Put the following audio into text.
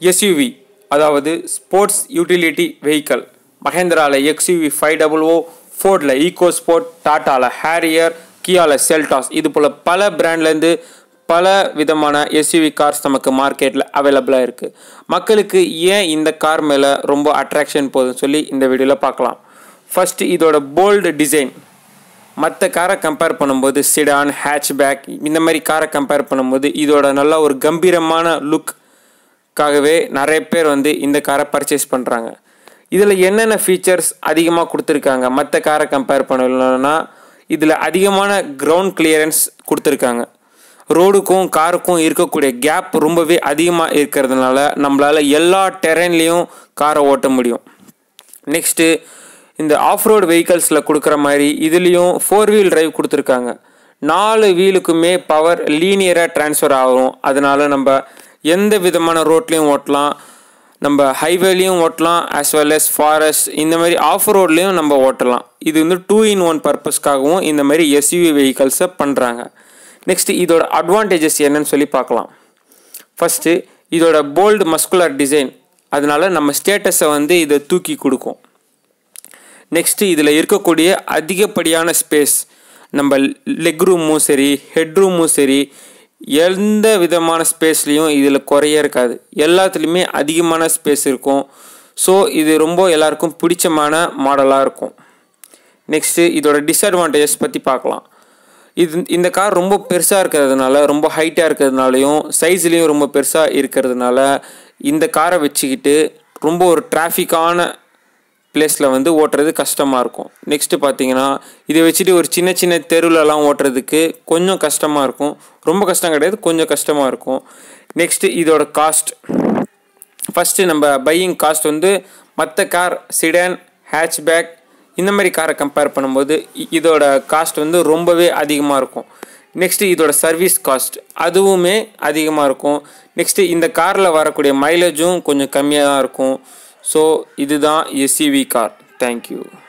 SUV அதாவது sports utility vehicle மஹேந்திராவில் XUV five double O ஃபோர்டில் ஈகோ ஸ்போர்ட் டாட்டாவில் ஹேரியர் கியாவில் செல்டாஸ் இது போல் பல பிராண்ட்லேருந்து பல விதமான எஸ்யூவி கார்ஸ் நமக்கு மார்க்கெட்டில் அவைலபிளாக இருக்குது மக்களுக்கு ஏன் இந்த கார் மேலே ரொம்ப அட்ராக்ஷன் போகுதுன்னு சொல்லி இந்த வீடியோவில் பார்க்கலாம் ஃபஸ்ட்டு இதோட போல்டு டிசைன் மற்ற காரை கம்பேர் பண்ணும்போது சிடான் ஹேட்ச்பேக் இந்த மாதிரி காரை கம்பேர் பண்ணும்போது இதோட நல்ல ஒரு கம்பீரமான லுக்காகவே நிறைய பேர் வந்து இந்த காரை பர்ச்சேஸ் பண்ணுறாங்க இதில் என்னென்ன ஃபீச்சர்ஸ் அதிகமாக கொடுத்துருக்காங்க மற்ற காரை கம்பேர் பண்ணலன்னா இதில் அதிகமான கிரவுண்ட் கிளியரன்ஸ் கொடுத்துருக்காங்க ரோடுக்கும் காருக்கும் இருக்கக்கூடிய கேப் ரொம்பவே அதிகமாக இருக்கிறதுனால நம்மளால் எல்லா டெரென்லேயும் காரை ஓட்ட முடியும் நெக்ஸ்ட்டு இந்த ஆஃப் ரோடு வெஹிக்கல்ஸில் கொடுக்குற மாதிரி இதுலேயும் ஃபோர் வீல் டிரைவ் கொடுத்துருக்காங்க நாலு வீலுக்குமே பவர் லீனியராக ட்ரான்ஸ்ஃபர் ஆகும் அதனால நம்ம எந்த விதமான ரோட்லேயும் ஓட்டலாம் நம்ம ஹைவேலையும் ஓட்டலாம் ஆஸ் வெல் as ஃபாரஸ்ட் இந்த மாதிரி ஆஃப் ரோட்லேயும் நம்ம ஓட்டலாம் இது வந்து டூ இன் ஒன் பர்பஸ்க்காகவும் இந்த மாதிரி எஸ்யூவி வெஹிக்கல்ஸை பண்ணுறாங்க நெக்ஸ்ட்டு இதோட அட்வான்டேஜஸ் என்னன்னு சொல்லி பார்க்கலாம் ஃபஸ்ட்டு இதோட போல்டு மஸ்குலர் டிசைன் அதனால நம்ம ஸ்டேட்டஸை வந்து இதை தூக்கி கொடுக்கும் நெக்ஸ்ட்டு இதில் இருக்கக்கூடிய அதிகப்படியான ஸ்பேஸ் நம்ம லெக் ரூமும் சரி ஹெட் ரூமும் சரி எந்த விதமான ஸ்பேஸ்லேயும் இதில் குறைய இருக்காது எல்லாத்துலேயுமே அதிகமான ஸ்பேஸ் இருக்கும் ஸோ இது ரொம்ப எல்லாருக்கும் பிடிச்சமான மாடலாக இருக்கும் நெக்ஸ்ட்டு இதோட டிஸ்அட்வான்டேஜஸ் பற்றி பார்க்கலாம் இது இந்த கார் ரொம்ப பெருசாக இருக்கிறதுனால ரொம்ப ஹைட்டாக இருக்கிறதுனாலையும் சைஸ்லேயும் ரொம்ப பெருசாக இருக்கிறதுனால இந்த காரை வச்சுக்கிட்டு ரொம்ப ஒரு டிராஃபிக்கான பிளேஸில் வந்து ஓட்டுறது கஷ்டமாக இருக்கும் நெக்ஸ்ட்டு பார்த்தீங்கன்னா இதை வச்சுட்டு ஒரு சின்ன சின்ன தெருவுலலாம் ஓட்டுறதுக்கு கொஞ்சம் கஷ்டமாக இருக்கும் ரொம்ப கஷ்டம் கிடையாது கொஞ்சம் கஷ்டமாக இருக்கும் நெக்ஸ்ட்டு இதோட காஸ்ட் ஃபஸ்ட்டு நம்ம பையிங் காஸ்ட் வந்து மற்ற கார் சிடன் ஹேட்ச்பேக் இந்த மாதிரி காரை கம்பேர் பண்ணும்போது இ- இதோட காஸ்ட் வந்து ரொம்பவே அதிகமாக இருக்கும் நெக்ஸ்ட்டு இதோட சர்வீஸ் காஸ்ட் அதுவுமே அதிகமாக இருக்கும் நெக்ஸ்ட்டு இந்த காரில் வரக்கூடிய மைலேஜும் கொஞ்சம் கம்மியாக தான் இருக்கும் ஸோ இதுதான் எஸ்யூவி கார் தேங்க்யூ